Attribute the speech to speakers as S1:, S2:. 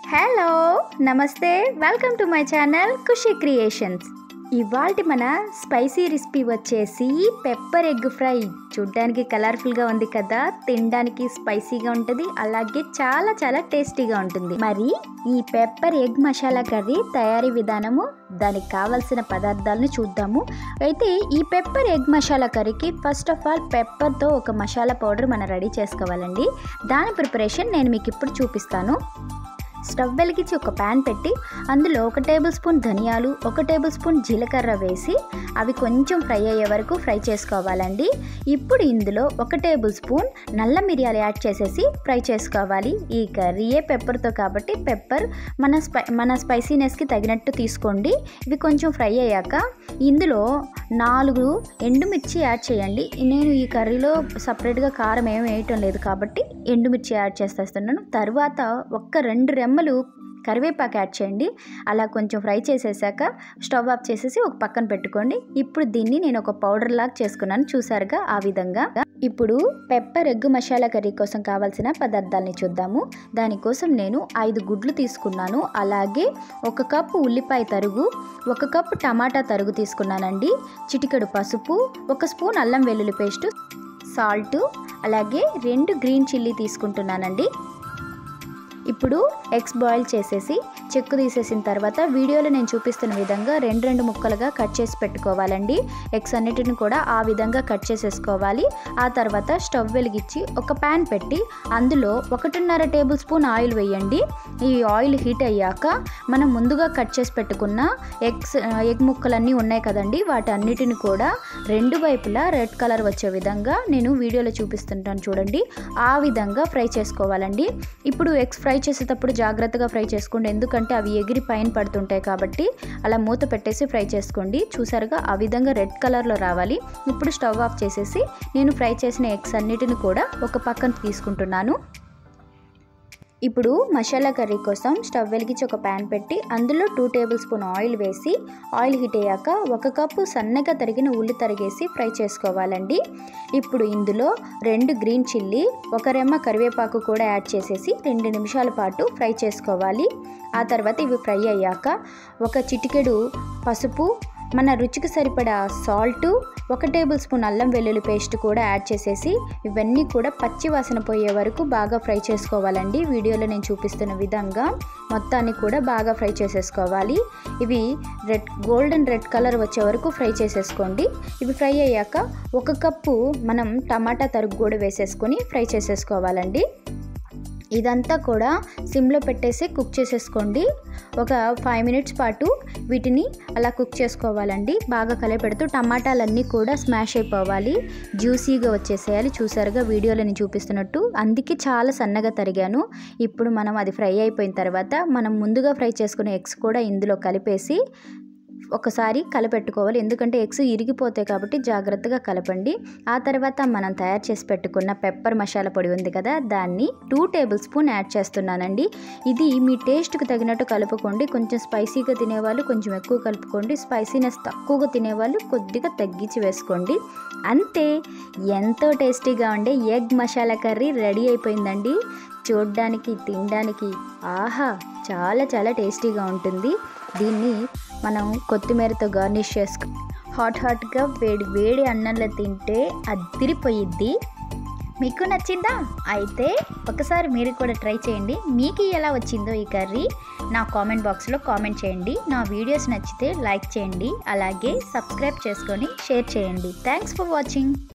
S1: hello నమస్తే welcome to my channel Khushi creations ఇవాళ మన స్పైసీ రెసిపీ వచ్చేసి పెప్పర్ ఎగ్ ఫ్రై చూడ్డానికి కలర్ఫుల్గా ఉంది కదా తినడానికి స్పైసీగా ఉంటుంది అలాగే చాలా చాలా టేస్టీగా ఉంటుంది మరి ఈ పెప్పర్ ఎగ్ మసాలా కర్రీ తయారీ విధానము దానికి కావలసిన పదార్థాలను చూద్దాము అయితే ఈ పెప్పర్ ఎగ్ మసాలా కర్రీకి ఫస్ట్ ఆఫ్ ఆల్ పెప్పర్తో ఒక మసాలా పౌడర్ మనం రెడీ చేసుకోవాలండి దాని ప్రిపరేషన్ నేను మీకు ఇప్పుడు చూపిస్తాను స్టవ్ వెలిగించి ఒక ప్యాన్ పెట్టి అందులో ఒక టేబుల్ స్పూన్ ధనియాలు ఒక టేబుల్ స్పూన్ జీలకర్ర వేసి అవి కొంచెం ఫ్రై అయ్యే వరకు ఫ్రై చేసుకోవాలండి ఇప్పుడు ఇందులో ఒక టేబుల్ స్పూన్ నల్ల మిరియాలు యాడ్ చేసేసి ఫ్రై చేసుకోవాలి ఈ కర్రీయే పెప్పర్తో కాబట్టి పెప్పర్ మన స్పై మన స్పైసీనెస్కి తగినట్టు తీసుకోండి ఇవి కొంచెం ఫ్రై అయ్యాక ఇందులో నాలుగు ఎండుమిర్చి యాడ్ చేయండి నేను ఈ కర్రీలో సపరేట్గా కారం ఏమి వేయటం లేదు కాబట్టి ఎండుమిర్చి యాడ్ చేసేస్తున్నాను తర్వాత ఒక్క రెండు రెమ్మలు కరివేపాకు యాడ్ చేయండి అలా కొంచెం ఫ్రై చేసేసాక స్టవ్ ఆఫ్ చేసేసి ఒక పక్కన పెట్టుకోండి ఇప్పుడు దీన్ని నేను ఒక పౌడర్ లాగా చేసుకున్నాను చూసారుగా ఆ విధంగా ఇప్పుడు పెప్పర్ ఎగ్ మసాలా కర్రీ కోసం కావాల్సిన పదార్థాలని చూద్దాము దానికోసం నేను ఐదు గుడ్లు తీసుకున్నాను అలాగే ఒక కప్పు ఉల్లిపాయ తరుగు ఒక కప్పు టమాటా తరుగు తీసుకున్నానండి చిటికెడు పసుపు ఒక స్పూన్ అల్లం వెల్లుల్లి పేస్టు సాల్ట్ అలాగే రెండు గ్రీన్ చిల్లీ తీసుకుంటున్నానండి ఇప్పుడు ఎగ్స్ బాయిల్ చేసేసి చెక్కు తీసేసిన తర్వాత వీడియోలో నేను చూపిస్తున్న విధంగా రెండు రెండు ముక్కలుగా కట్ చేసి పెట్టుకోవాలండి ఎగ్స్ అన్నిటిని కూడా ఆ విధంగా కట్ చేసేసుకోవాలి ఆ తర్వాత స్టవ్ వెలిగించి ఒక ప్యాన్ పెట్టి అందులో ఒకటిన్నర టేబుల్ స్పూన్ ఆయిల్ వేయండి ఈ ఆయిల్ హీట్ అయ్యాక మనం ముందుగా కట్ చేసి పెట్టుకున్న ఎగ్స్ ఎగ్ ముక్కలన్నీ ఉన్నాయి కదండి వాటన్నిటిని కూడా రెండు వైపులా రెడ్ కలర్ వచ్చే విధంగా నేను వీడియోలో చూపిస్తుంటాను చూడండి ఆ విధంగా ఫ్రై చేసుకోవాలండి ఇప్పుడు ఎగ్స్ ఫ్రై చేసేటప్పుడు జాగ్రత్తగా ఫ్రై చేసుకోండి ఎందుకంటే అవి ఎగిరి పైన పడుతుంటాయి కాబట్టి అలా మూత పెట్టేసి ఫ్రై చేసుకోండి చూసారుగా ఆ విధంగా రెడ్ కలర్లో రావాలి ఇప్పుడు స్టవ్ ఆఫ్ చేసేసి నేను ఫ్రై చేసిన ఎగ్స్ అన్నిటిని కూడా ఒక పక్కన తీసుకుంటున్నాను ఇప్పుడు మసాలా కర్రీ కోసం స్టవ్ వెలిగించి ఒక ప్యాన్ పెట్టి అందులో టూ టేబుల్ స్పూన్ ఆయిల్ వేసి ఆయిల్ హీట్ అయ్యాక ఒక కప్పు సన్నగా తరిగిన ఉల్లి తరిగేసి ఫ్రై చేసుకోవాలండి ఇప్పుడు ఇందులో రెండు గ్రీన్ చిల్లీ ఒక రెమ్మ కరివేపాకు కూడా యాడ్ చేసేసి రెండు నిమిషాల పాటు ఫ్రై చేసుకోవాలి ఆ తర్వాత ఇవి ఫ్రై అయ్యాక ఒక చిటికెడు పసుపు మన రుచికి సరిపడా సాల్టు ఒక టేబుల్ స్పూన్ అల్లం వెల్లుల్లి పేస్ట్ కూడా యాడ్ చేసేసి ఇవన్నీ కూడా పచ్చి వాసన పోయే వరకు బాగా ఫ్రై చేసుకోవాలండి వీడియోలో నేను చూపిస్తున్న విధంగా మొత్తాన్ని కూడా బాగా ఫ్రై చేసేసుకోవాలి ఇవి రెడ్ గోల్డెన్ రెడ్ కలర్ వచ్చే వరకు ఫ్రై చేసేసుకోండి ఇవి ఫ్రై అయ్యాక ఒక కప్పు మనం టమాటా తరుగు కూడా వేసేసుకొని ఫ్రై చేసేసుకోవాలండి ఇదంతా కూడా సిమ్లో పెట్టేసి కుక్ చేసేసుకోండి ఒక ఫైవ్ మినిట్స్ పాటు వీటిని అలా కుక్ చేసుకోవాలండి బాగా కలిపెడుతూ టమాటాలన్నీ కూడా స్మాష్ అయిపోవాలి జ్యూసీగా వచ్చేసేయాలి చూసారుగా వీడియోలో నేను చూపిస్తున్నట్టు అందుకే చాలా సన్నగా తరిగాను ఇప్పుడు మనం అది ఫ్రై అయిపోయిన తర్వాత మనం ముందుగా ఫ్రై చేసుకునే ఎగ్స్ కూడా ఇందులో కలిపేసి ఒకసారి కలపెట్టుకోవాలి ఎందుకంటే ఎగ్స్ ఇరిగిపోతాయి కాబట్టి జాగ్రత్తగా కలపండి ఆ తర్వాత మనం తయారు చేసి పెట్టుకున్న పెప్పర్ మసాలా పొడి ఉంది కదా దాన్ని టూ టేబుల్ స్పూన్ యాడ్ చేస్తున్నానండి ఇది మీ టేస్ట్కి తగినట్టు కలుపుకోండి కొంచెం స్పైసీగా తినేవాళ్ళు కొంచెం ఎక్కువ కలుపుకోండి స్పైసీనెస్ తక్కువగా తినేవాళ్ళు కొద్దిగా తగ్గించి వేసుకోండి అంతే ఎంతో టేస్టీగా ఉండే ఎగ్ మసాలా కర్రీ రెడీ అయిపోయిందండి చూడ్డానికి తినడానికి ఆహా చాలా చాలా టేస్టీగా ఉంటుంది దీన్ని మనం కొత్తిమీరతో గార్నిష్ చేసుకు హాట్ హాట్గా వేడి వేడి అన్నంలో తింటే అదిరిపోయిద్ది మీకు నచ్చిందా అయితే ఒకసారి మీరు కూడా ట్రై చేయండి మీకు ఎలా వచ్చిందో ఈ కర్రీ నా కామెంట్ బాక్స్లో కామెంట్ చేయండి నా వీడియోస్ నచ్చితే లైక్ చేయండి అలాగే సబ్స్క్రైబ్ చేసుకొని షేర్ చేయండి థ్యాంక్స్ ఫర్ వాచింగ్